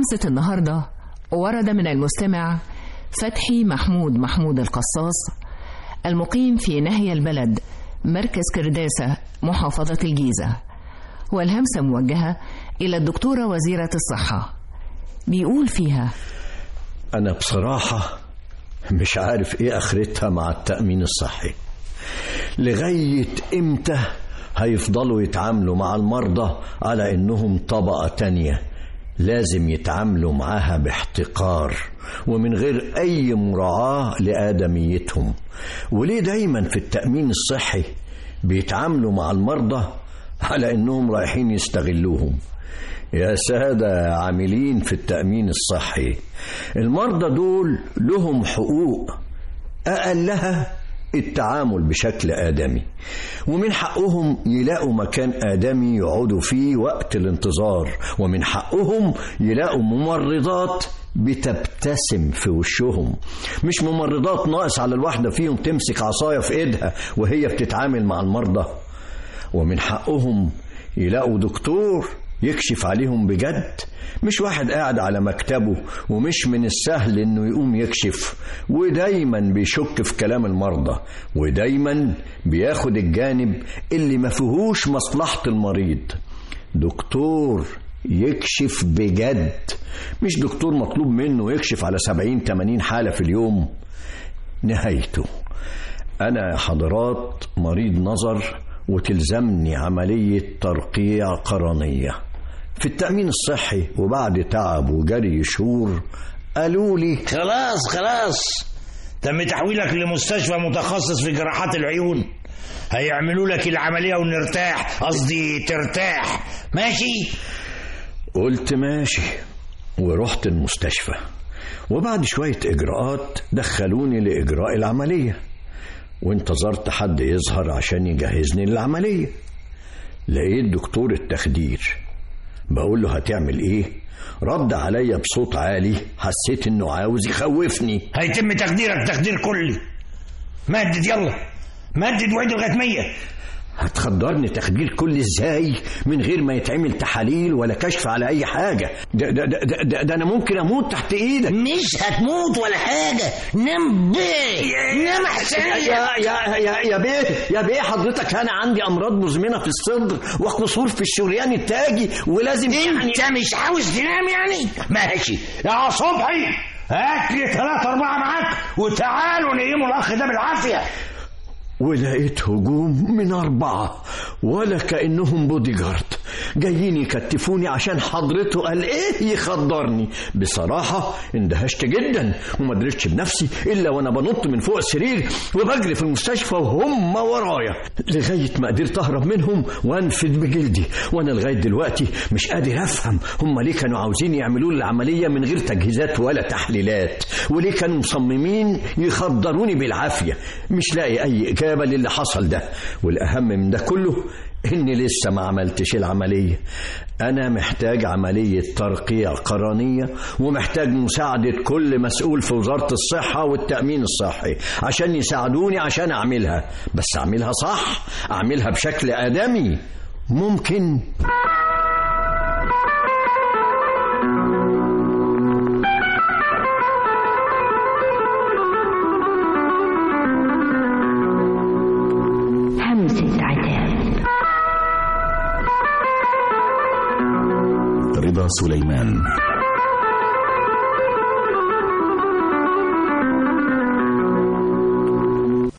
همسة النهاردة ورد من المستمع فتحي محمود محمود القصاص المقيم في نهي البلد مركز كرداسة محافظة الجيزة والهمسة موجهة إلى الدكتورة وزيرة الصحة بيقول فيها أنا بصراحة مش عارف إيه آخرتها مع التأمين الصحي لغاية إمتى هيفضلوا يتعاملوا مع المرضى على إنهم طبقة تانية لازم يتعاملوا معاها باحتقار ومن غير أي مراعاة لآدميتهم وليه دايما في التأمين الصحي بيتعاملوا مع المرضى على إنهم رايحين يستغلوهم يا سادة عاملين في التأمين الصحي المرضى دول لهم حقوق أقلها التعامل بشكل آدمي ومن حقهم يلاقوا مكان آدمي يقعدوا فيه وقت الانتظار ومن حقهم يلاقوا ممرضات بتبتسم في وشهم مش ممرضات ناقص على الواحدة فيهم تمسك عصاية في ايدها وهي بتتعامل مع المرضى ومن حقهم يلاقوا دكتور يكشف عليهم بجد مش واحد قاعد على مكتبه ومش من السهل انه يقوم يكشف ودايما بيشك في كلام المرضى ودايما بياخد الجانب اللي ما فيهوش مصلحة المريض دكتور يكشف بجد مش دكتور مطلوب منه يكشف على سبعين تمانين حالة في اليوم نهايته أنا يا حضرات مريض نظر وتلزمني عملية ترقيع قرنية في التأمين الصحي وبعد تعب وجري شهور قالوا لي خلاص خلاص تم تحويلك لمستشفى متخصص في جراحات العيون هيعملوا لك العملية ونرتاح قصدي ترتاح ماشي قلت ماشي ورحت المستشفى وبعد شوية إجراءات دخلوني لإجراء العملية وانتظرت حد يظهر عشان يجهزني للعملية لقيت دكتور التخدير بقول له هتعمل ايه رد عليا بصوت عالي حسيت انه عاوز يخوفني هيتم تخديرك تخدير كلي مدد يلا مدد وعد لغايه 100 هتخدرني تخدير كل ازاي من غير ما يتعمل تحاليل ولا كشف على اي حاجه ده ده ده, ده, ده, ده انا ممكن اموت تحت ايدك مش هتموت ولا حاجه نام بيه نام احسن يا يا يا يا بيه يا بيه حضرتك انا عندي امراض مزمنه في الصدر وقصور في الشريان التاجي ولازم انت مش عاوز تنام يعني ماشي يا صبحي هات لي ثلاثة أربعة معاك وتعالوا نقيموا الأخ ده بالعافية ولقيت هجوم من أربعة ولا كأنهم بودي جارد جايين يكتفوني عشان حضرته قال إيه يخدرني بصراحة اندهشت جدا وما درتش بنفسي إلا وأنا بنط من فوق السرير وبجري في المستشفى وهم ورايا لغاية ما قدرت أهرب منهم وأنفذ بجلدي وأنا لغاية دلوقتي مش قادر أفهم هم ليه كانوا عاوزين يعملوا لي العملية من غير تجهيزات ولا تحليلات وليه كانوا مصممين يخدروني بالعافية مش لاقي أي إجابة إجابة للي حصل ده والأهم من ده كله إني لسه ما عملتش العملية أنا محتاج عملية ترقيع قرنية ومحتاج مساعدة كل مسؤول في وزارة الصحة والتأمين الصحي عشان يساعدوني عشان أعملها بس أعملها صح أعملها بشكل آدمي ممكن همسة عتاب رضا سليمان